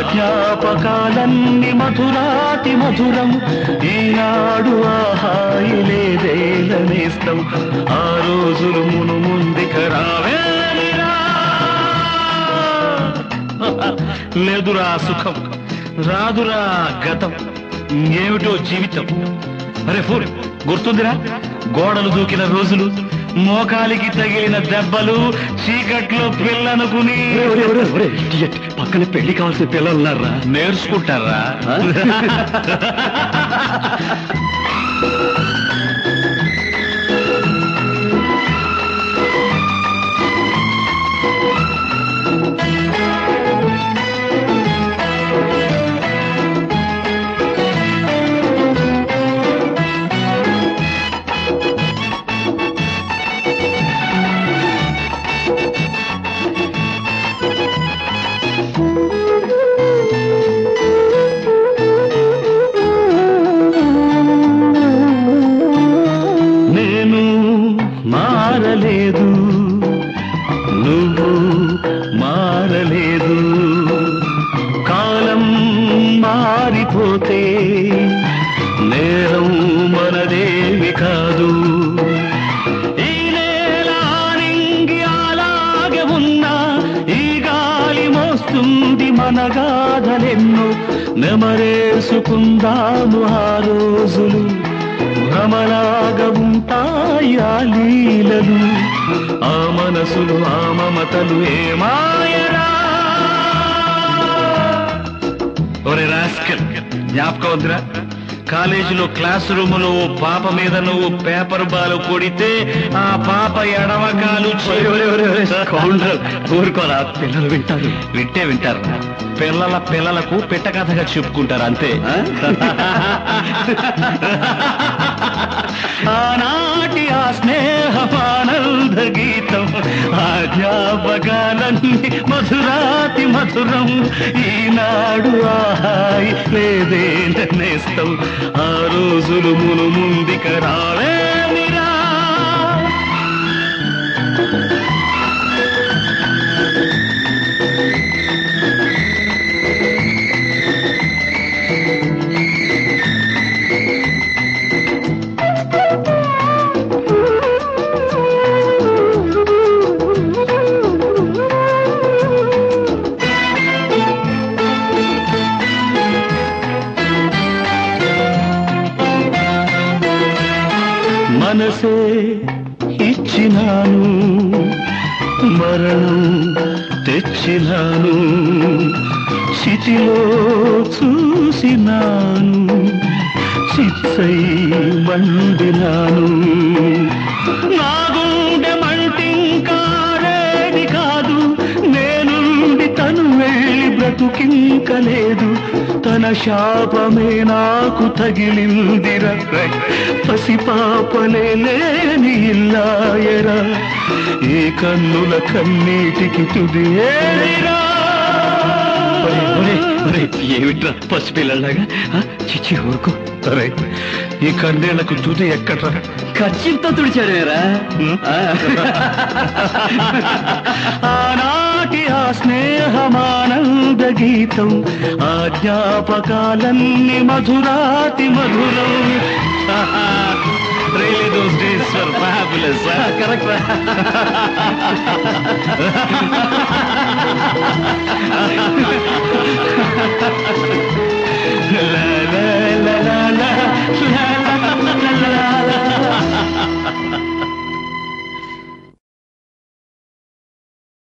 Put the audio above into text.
జ్ఞాపకాలన్నీ మధురాతి మధురం ఈనాడు ఆహాయి లేదేలనేస్తం ఆ రోజులు మును ముందుక రావేరా లేదురా సుఖం రాదురా గతం ఏమిటో జీవితం అరే ఫూర్ గుర్తుందిరా గోడలు దూకిన రోజులు మోకాలికి తగిలిన దెబ్బలు చీకట్లో పిల్లనుకుని పక్కన పెళ్లి కావాల్సిన పిల్లలు ఉన్నారా నేర్చుకుంటారా నేను మారలేదు నువ్వు మారలేదు కాలం మారిపోతే నేరం మనదేవి కాదు ఈ నేల నింగి అలాగే ఉన్నా ఈ గాలి మోస్తుంది మన గాథలెన్నో నెమరేసుకుందాము ఆ రోజులు భ్రమలాగా ఉంటాయి ఆ లీలలు ఆ మనసులు ఆ మమతలు ఏమాయరా ఒరే రాస్కల్ జ్ఞాపకం వద్దురా కాలేజీలో క్లాస్ రూమ్ లో ఓ పాప మీద నువ్వు పేపర్ బాల్ కొడితే ఆ పాప ఎడమకాలు ఊరుకోరా పిల్లలు వింటారు వింటే వింటారు పిల్లల పిల్లలకు పిట్ట కథగా చెప్పుకుంటారు అంతే ఆ? ఆనాటి ఆ స్నేహమానంద గీతం ఆ జ్ఞాపకాలన్నీ మధురాతి మధురం ఈనాడు ఆహాయి లేదే నేస్తం ఆ రోజులు మును ముందుక రావేమిరా మనసే ఇచ్చినాను మరణం తెచ్చినాను చితిలో చూసినాను చిచ్చై మండినాను నా గుండె మంటింకాడేది కాదు నేనుండి తను వెళ్ళి బ్రతుకింకలేదు తన శాపమే నాకు తగిలిందిర పసిపాపలే లేని ఇల్లాయరా ఏ కన్నుల కన్నీటికి తుది ఏదిరా? ఏమిట్రా పసిపిల్లలాగా ఆ, చిచ్చి ఊరుకో అరే ఈ కన్నేళ్లకు తుది ఎక్కడ్రా ఖర్చుతో తుడిచాడేరా ఆనాటి ఆ స్నేహమానంద గీతం ఆ జ్ఞాపకాలన్నీ మధురాతి మధురం Really those days were fabulous. huh? Correct